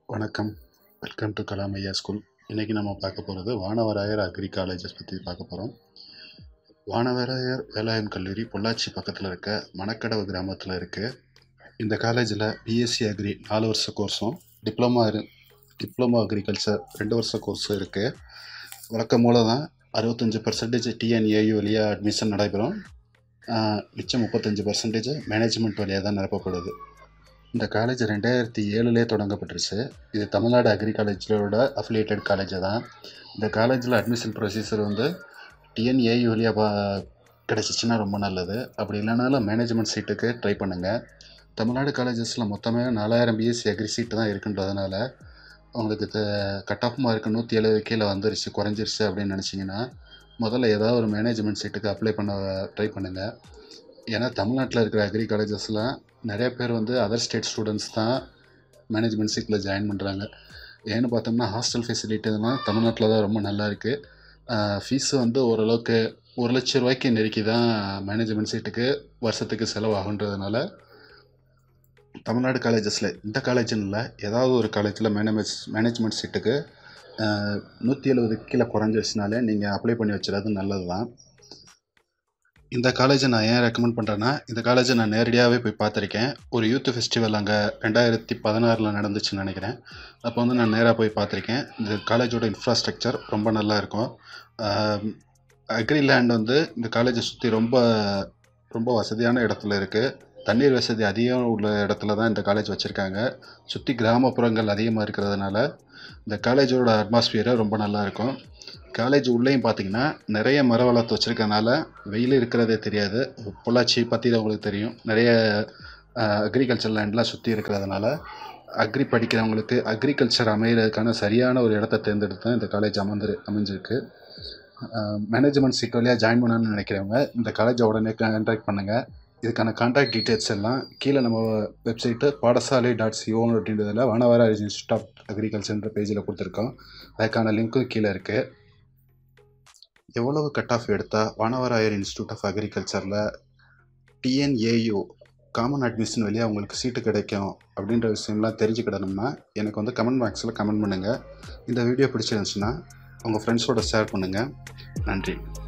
வணக்கம் welcome to Kalam ஐயா school இன்றைக்கி நம்ம பார்க்க போகிறது வானவராயர் அக்ரி காலேஜஸ் பற்றி பார்க்க போகிறோம் வானவராயர் வேலாயம் கல்லூரி பொள்ளாச்சி பக்கத்தில் இருக்க மணக்கடவு கிராமத்தில் இருக்குது இந்த காலேஜில் பிஎஸ்சி அக்ரி நாலு வருஷ கோர்ஸும் டிப்ளமா டிப்ளமோ அக்ரிகல்ச்சர் ரெண்டு வருஷ கோர்ஸும் இருக்குது வழக்கம் போல தான் அறுபத்தஞ்சி பர்சன்டேஜ் டிஎன்ஏயு வழியாக அட்மிஷன் நடைபெறும் ஆஹ், மிச்சம் முப்பத்தஞ்சு பர்சன்டேஜ் மேனேஜ்மெண்ட் வழியாக தான் நிரப்பப்படுது இந்த காலேஜ் ரெண்டாயிரத்தி ஏழுலேயே தொடங்கப்பட்டுருச்சு இது தமிழ்நாடு அக்ரி காலேஜோட அஃபிலியேட்டட் காலேஜ் தான் இந்த காலேஜில் அட்மிஷன் ப்ரொசீஜர் வந்து டிஎன்ஏயு வழியாக பா கிடச்சிச்சின்னா ரொம்ப நல்லது அப்படி இல்லைனாலும் மேனேஜ்மெண்ட் சீட்டுக்கு ட்ரை பண்ணுங்கள் தமிழ்நாடு காலேஜஸில் மொத்தமே நாலாயிரம் பிஎஸ்சி அக்ரி சீட்டு தான் இருக்குன்றதுனால உங்களுக்கு கட் ஆஃப் மார்க் நூற்றி எழுபது கீழே வந்துருச்சு குறைஞ்சிருச்சு அப்படின்னு நினச்சிங்கன்னா முதல்ல ஏதாவது ஒரு மேனேஜ்மெண்ட் சீட்டுக்கு அப்ளை பண்ண ட்ரை பண்ணுங்கள் ஏன்னா தமிழ்நாட்டில் இருக்கிற அக்ரி காலேஜஸ்லாம் நிறைய பேர் வந்து அதர் ஸ்டேட் ஸ்டூடெண்ட்ஸ் தான் மேனேஜ்மெண்ட் சீட்டில் ஜாயின் பண்ணுறாங்க ஏன்னு பார்த்தோம்னா ஹாஸ்டல் ஃபெசிலிட்டி இதெல்லாம் தமிழ்நாட்டில் தான் ரொம்ப நல்லா இருக்குது ஃபீஸு வந்து ஓரளவுக்கு ஒரு லட்ச ரூபாய்க்கு நெருக்கி தான் மேனேஜ்மெண்ட் சீட்டுக்கு வருஷத்துக்கு செலவாகுன்றதுனால தமிழ்நாடு காலேஜஸில் இந்த காலேஜ்னு இல்லை ஏதாவது ஒரு காலேஜில் மேனேஜ் மேனேஜ்மெண்ட் சீட்டுக்கு நூற்றி எழுபது கீழே குறைஞ்சிருச்சுனாலே நீங்கள் அப்ளை பண்ணி வச்சுறது நல்லது தான் இந்த காலேஜை நான் ஏன் ரெக்கமெண்ட் பண்ணுறேன்னா இந்த காலேஜை நான் நேரடியாகவே போய் பார்த்துருக்கேன் ஒரு யூத் ஃபெஸ்டிவல் அங்கே ரெண்டாயிரத்தி பதினாறில் நடந்துச்சுன்னு நினைக்கிறேன் அப்போ வந்து நான் நேராக போய் பார்த்துருக்கேன் இந்த காலேஜோட இன்ஃப்ராஸ்ட்ரக்சர் ரொம்ப நல்லா இருக்கும் அக்ரி லேண்ட் வந்து இந்த காலேஜை சுற்றி ரொம்ப ரொம்ப வசதியான இடத்துல இருக்குது தண்ணீர் வசதி அதிகம் உள்ள இடத்துல தான் இந்த காலேஜ் வச்சுருக்காங்க சுற்றி கிராமப்புறங்கள் அதிகமாக இருக்கிறதுனால இந்த காலேஜோட அட்மாஸ்பியரே ரொம்ப நல்லா இருக்கும் காலேஜ் உள்ளேயும் பார்த்தீங்கன்னா நிறைய மர வளர்த்து வச்சுருக்கனால வெயில் இருக்கிறதே தெரியாது பொள்ளாச்சி பற்றி தான் உங்களுக்கு தெரியும் நிறைய அக்ரிகல்ச்சர் லேண்ட்லாம் சுற்றி இருக்கிறதுனால அக்ரி படிக்கிறவங்களுக்கு அக்ரிகல்ச்சர் அமைகிறதுக்கான சரியான ஒரு இடத்த தேர்ந்தெடுத்து தான் இந்த காலேஜ் அமர்ந்து அமைஞ்சிருக்கு மேனேஜ்மெண்ட் சீட் வழியாக ஜாயின் பண்ணணும்னு நினைக்கிறவங்க இந்த காலேஜை உடனே கான்டாக்ட் பண்ணுங்கள் இதுக்கான கான்டாக்ட் டீட்டெயில்ஸ் எல்லாம் கீழே நம்ம வெப்சைட்டு பாடசாலை டாட் சிஓ அப்படின்றதில் வானவரா இன்ஸ்டியூட் ஆஃப் அக்ரிகல்ச்சர்ன்ற பேஜில் கொடுத்துருக்கோம் அதுக்கான லிங்க்கும் கீழே இருக்குது எவ்வளவு கட் ஆஃப் எடுத்தால் வானவராயர் இன்ஸ்டியூட் ஆஃப் அக்ரிகல்ச்சரில் டிஎன்ஏயு காமன் அட்மிஷன் வழியாக உங்களுக்கு சீட்டு கிடைக்கும் அப்படின்ற விஷயம்லாம் தெரிஞ்சுக்கிடணும்னா எனக்கு வந்து கமெண்ட் பாக்ஸில் கமெண்ட் பண்ணுங்கள் இந்த வீடியோ பிடிச்சிருந்துச்சுன்னா உங்கள் ஃப்ரெண்ட்ஸோட ஷேர் பண்ணுங்கள் நன்றி